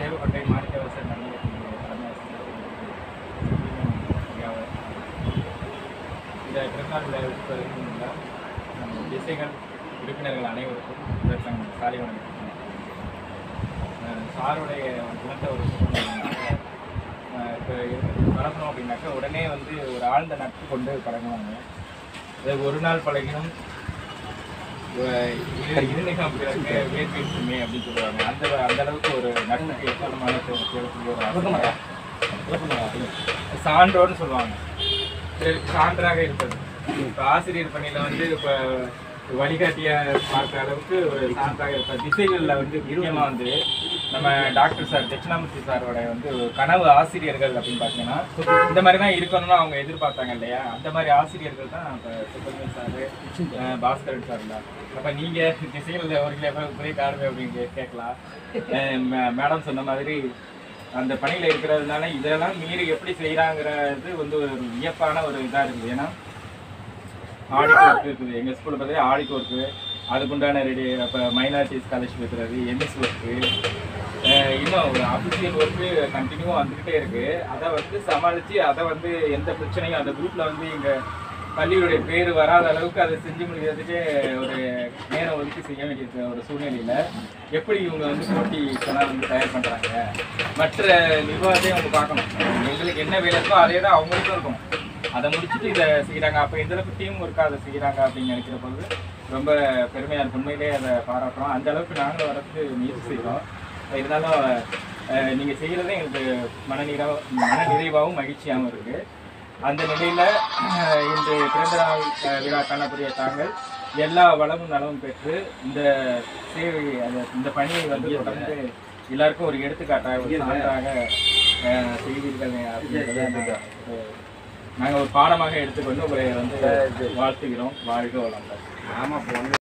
தேவக்கோட்டை மாணிக்கவாசர் நடுநிலைப்பள்ளி தலைமை ஆசிரியர் ஐயாவை இந்த பிறந்தநாள் விழாவிற்கு வருகின்ற நம் திசைகள் உறுப்பினர்கள் அனைவருக்கும் இதற்கான சாலை வணக்கம் அஹ் சாருடைய குணத்தை ஒரு இப்போ பழகணும் அப்படின்னாக்கா உடனே வந்து ஒரு ஆழ்ந்த நட்பு கொண்டு பழகுவாங்க அது ஒரு நாள் பழகினும் அஹ் இரு- இருநிகம் பிறகு வேட்பிக்குமே அப்படின்னு சொல்லுவாங்க அந்த அந்த அளவுக்கு ஒரு நட்புக்கு எக்காலமான தேவைக்கூடிய ஒரு ஆசிரியர். சான்றோன்னு சொல்லுவாங்க பிறருக்கு சான்றாக இருப்பது இப்போ ஆசிரியர் பணியில வந்து இப்போ வழிகாட்டிய பார்க்குற அளவுக்கு ஒரு சான்றாக இருப்பார் திசைகளில் வந்து முக்கியமாக வந்து நம்ம டாக்டர் சார் தட்சிணாமூர்த்தி சாரோட வந்து ஒரு கனவு ஆசிரியர்கள் அப்படின்னு பார்த்தீங்கன்னா இந்த மாதிரி தான் இருக்கணும்னு அவங்க எதிர்பார்த்தாங்க இல்லையா அந்த மாதிரி ஆசிரியர்கள் தான் இப்போ சுப்பிரமணியன் சார் பாஸ்கரன் சார் தான் அப்போ நீங்கள் திசைகளில் ஒரு கிலோ ஒரே காரணம் அப்படின்னு கே- கேட்கலாம் அஹ் மே- மேடம் சொன்ன மாதிரி அந்த பணியில் இருக்கிறதுனால இதெல்லாம் மீறி எப்படி செய்கிறாங்கிறது வந்து ஒரு வியப்பான ஒரு இதாக இருக்குது ஏன்னா ஆடிட் ஒர்க் இருக்குது எங்கள் ஸ்கூலில் பார்த்தீங்கன்னா ஆடிட் ஒர்க்கு அதுக்குண்டான ரெடி இப்போ மைனாரிட்டி ஸ்காலர்ஷிப் இருக்கிறது என்எஸ் ஒர்க்கு இன்னும் ஒரு அஃபிஷியல் ஒர்க்கு கண்டினியூவாக வந்துக்கிட்டே இருக்குது அதை வந்து சமாளித்து அதை வந்து எந்த பிரச்சனையும் அந்த குரூப்பில் வந்து எங்கள் பள்ளியுடைய பேர் வராத அளவுக்கு அதை செஞ்சு முடிக்கிறதுக்கு ஒரு நேரம் ஒதுக்கி செய்ய வேண்டிய ஒரு சூழ்நிலையில் எப்படி இவங்க வந்து போட்டி சொன்னால் வந்து தயார் பண்ணுறாங்க மற்ற நிர்வாகத்தையும் அவங்க பார்க்கணும் எங்களுக்கு என்ன வேலை இருக்கோ அதே தான் அவங்களுக்கும் இருக்கும் அதை முடிச்சுட்டு இதை செய்கிறாங்க அப்போ எந்த அளவுக்கு டீம் ஒர்க்காக அதை செய்கிறாங்க அப்படின்னு நினைக்கிற போது ரொம்ப பெருமையாக இருக்கு உண்மையிலே அதை பாராட்டுறோம் அந்த அளவுக்கு நாங்களும் வரதுக்கு முயற்சி செய்கிறோம் இருந்தாலும் அஹ், நீங்க செய்கிறதே எங்களுக்கு மனநிறைவா மன நிறைவாகவும் மகிழ்ச்சியாகவும் இருக்கு அந்த நிலையில அஹ், இன்று பிறந்த நாள் அஹ், விழா காணக்கூடிய தாங்கள் எல்லா வளமும் நலமும் பெற்று இந்த சேவை அந்த இந்த பணியை வந்து தொடர்ந்து எல்லாருக்கும் ஒரு எடுத்துக்காட்டாக ஒரு சான்றாக அஹ், செய்வீர்கள் அப்படின்றத நாங்க ஒரு- நாங்க ஒரு பாடமாக எடுத்துக்கொண்டு உங்களை வந்து வாழ்த்துகிறோம் வாழ்க வளங்கள் ஆமா